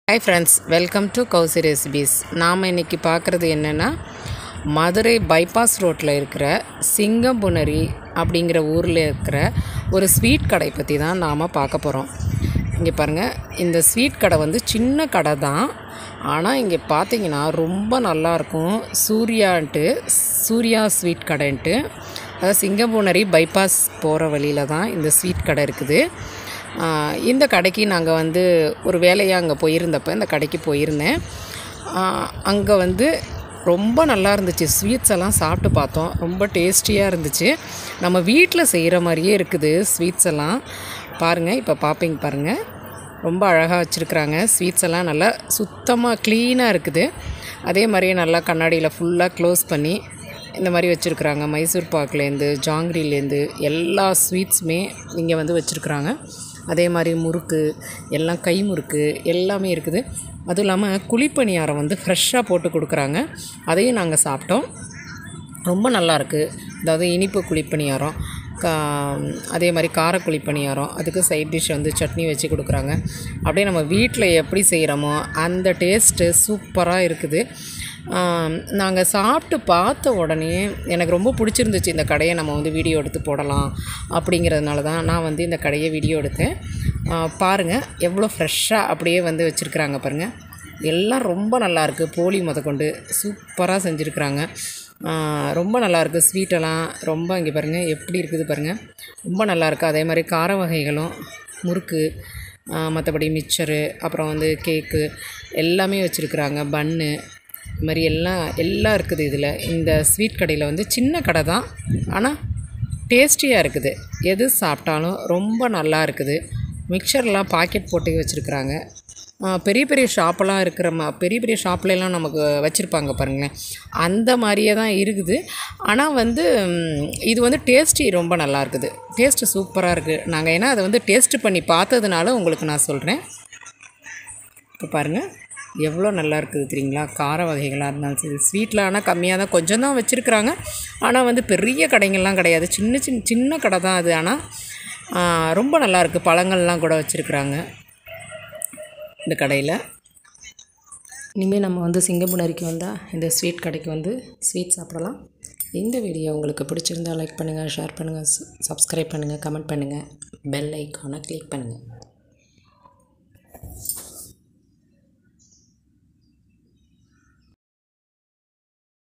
hi friends welcome to Kousi recipes நாம் இன்றைக்கி பார்க்குறது என்னென்னா மதுரை பைபாஸ் ரோட்டில் இருக்கிற சிங்கம்புணரி அப்படிங்கிற ஊரில் இருக்கிற ஒரு ஸ்வீட் கடை பற்றி தான் நாம் பார்க்க போகிறோம் இங்கே பாருங்கள் இந்த ஸ்வீட் கடை வந்து சின்ன கடை தான் ஆனால் இங்கே பார்த்தீங்கன்னா ரொம்ப நல்லாயிருக்கும் சூர்யான்ட்டு சூர்யா ஸ்வீட் கடைன்ட்டு அதாவது சிங்கம்புணரி பைபாஸ் போகிற வழியில் தான் இந்த ஸ்வீட் கடை இருக்குது ஆஹ் இந்த கடைக்கு நாங்கள் வந்து ஒரு வேலையாக அங்கே போயிருந்தப்போ இந்த கடைக்கு போயிருந்தேன் அங்கே வந்து ரொம்ப நல்லா இருந்துச்சு ஸ்வீட்ஸ் எல்லாம் சாப்பிட்டு பார்த்தோம் ரொம்ப டேஸ்டியாக இருந்துச்சு நம்ம வீட்டில் செய்கிற மாதிரியே இருக்குது ஸ்வீட்ஸ் எல்லாம் பாருங்கள் இப்போ பார்ப்பீங்க பாருங்கள் ரொம்ப அழகாக வச்சுருக்குறாங்க ஸ்வீட்ஸ் எல்லாம் நல்லா சுத்தமாக க்ளீனாக இருக்குது அதே மாதிரியே நல்லா கண்ணாடியில் ஃபுல்லாக க்ளோஸ் பண்ணி இந்த மாதிரி வச்சுருக்குறாங்க மைசூர் பாக்லேருந்து ஜாங்கிரிலேருந்து எல்லா ஸ்வீட்ஸுமே இங்கே வந்து வச்சுருக்குறாங்க அதே மாதிரி முறுக்கு எல்லாம் கை முறுக்கு எல்லாமே இருக்குது அதுவும் இல்லாமல் குழிப்பணியாரம் வந்து ஃப்ரெஷ்ஷாக போட்டு கொடுக்குறாங்க அதையும் நாங்கள் சாப்பிட்டோம் ரொம்ப நல்லாயிருக்கு அதாவது இனிப்பு குழிப்பணியாரம் கா அதே மாதிரி கார குழிப்பணியாரம் அதுக்கு சைட் டிஷ் வந்து சட்னி வச்சு கொடுக்குறாங்க அப்படியே நம்ம வீட்டில் எப்படி செய்கிறோமோ அந்த டேஸ்ட்டு சூப்பராக இருக்குது நாங்கள் சாப்பிட்டு பார்த்த உடனே எனக்கு ரொம்ப பிடிச்சிருந்துச்சு இந்த கடையை நம்ம வந்து வீடியோ எடுத்து போடலாம் அப்படிங்கிறதுனால தான் நான் வந்து இந்த கடையை வீடியோ எடுத்தேன் பாருங்கள் எவ்வளோ ஃப்ரெஷ்ஷாக அப்படியே வந்து வச்சுருக்குறாங்க பாருங்கள் எல்லாம் ரொம்ப நல்லாயிருக்கு போலி முதற்கொண்டு சூப்பராக செஞ்சுருக்குறாங்க ரொம்ப நல்லாயிருக்கு ஸ்வீட்டெல்லாம் ரொம்ப இங்கே பாருங்கள் எப்படி இருக்குது பாருங்கள் ரொம்ப நல்லாயிருக்கு அதே மாதிரி கார வகைகளும் முறுக்கு மற்றபடி மிக்சரு அப்புறம் வந்து கேக்கு எல்லாமே வச்சுருக்குறாங்க பன்னு இது மாதிரி எல்லாம் எல்லாம் இருக்குது இதில் இந்த ஸ்வீட் கடையில் வந்து சின்ன கடை தான் ஆனால் டேஸ்டியாக இருக்குது எது சாப்பிட்டாலும் ரொம்ப நல்லா இருக்குது மிக்சர்லாம் பாக்கெட் போட்டு வச்சுருக்குறாங்க பெரிய பெரிய ஷாப்பெல்லாம் இருக்கிற மா பெரிய பெரிய ஷாப்லலாம் நமக்கு வச்சுருப்பாங்க பாருங்களேன் அந்த மாதிரியே தான் இருக்குது ஆனால் வந்து ம், இது வந்து டேஸ்டி ரொம்ப நல்லா இருக்குது டேஸ்ட்டு சூப்பராக இருக்குது நாங்கள் ஏன்னா அதை வந்து டேஸ்ட்டு பண்ணி பார்த்ததுனால உங்களுக்கு நான் சொல்கிறேன் இப்போ பாருங்கள் எவ்வளோ நல்லா இருக்குது தெரியுங்களா கார வகைகளாக இருந்தாலும் சரி ஸ்வீட்டில் ஆனால் கம்மியாக தான் கொஞ்சம் தான் வச்சுருக்குறாங்க ஆனால் வந்து பெரிய கடைங்கள்லாம் கிடையாது சின்ன சின்ன சின்ன கடை தான் அது ஆனால் ஆ, ரொம்ப நல்லா இருக்குது பழங்கள்லாம் கூட வச்சுருக்குறாங்க இந்த கடையில் இனிமேல் நம்ம வந்து சிங்கம்புணரிக்கு வந்தால் இந்த ஸ்வீட் கடைக்கு வந்து ஸ்வீட் சாப்பிடலாம் இந்த வீடியோ உங்களுக்கு பிடிச்சிருந்தா லைக் பண்ணுங்கள் ஷேர் பண்ணுங்கள் சப்ஸ்கிரைப் பண்ணுங்கள் கமெண்ட் பண்ணுங்கள் பெல் ஐக்கானை கிளிக் பண்ணுங்கள்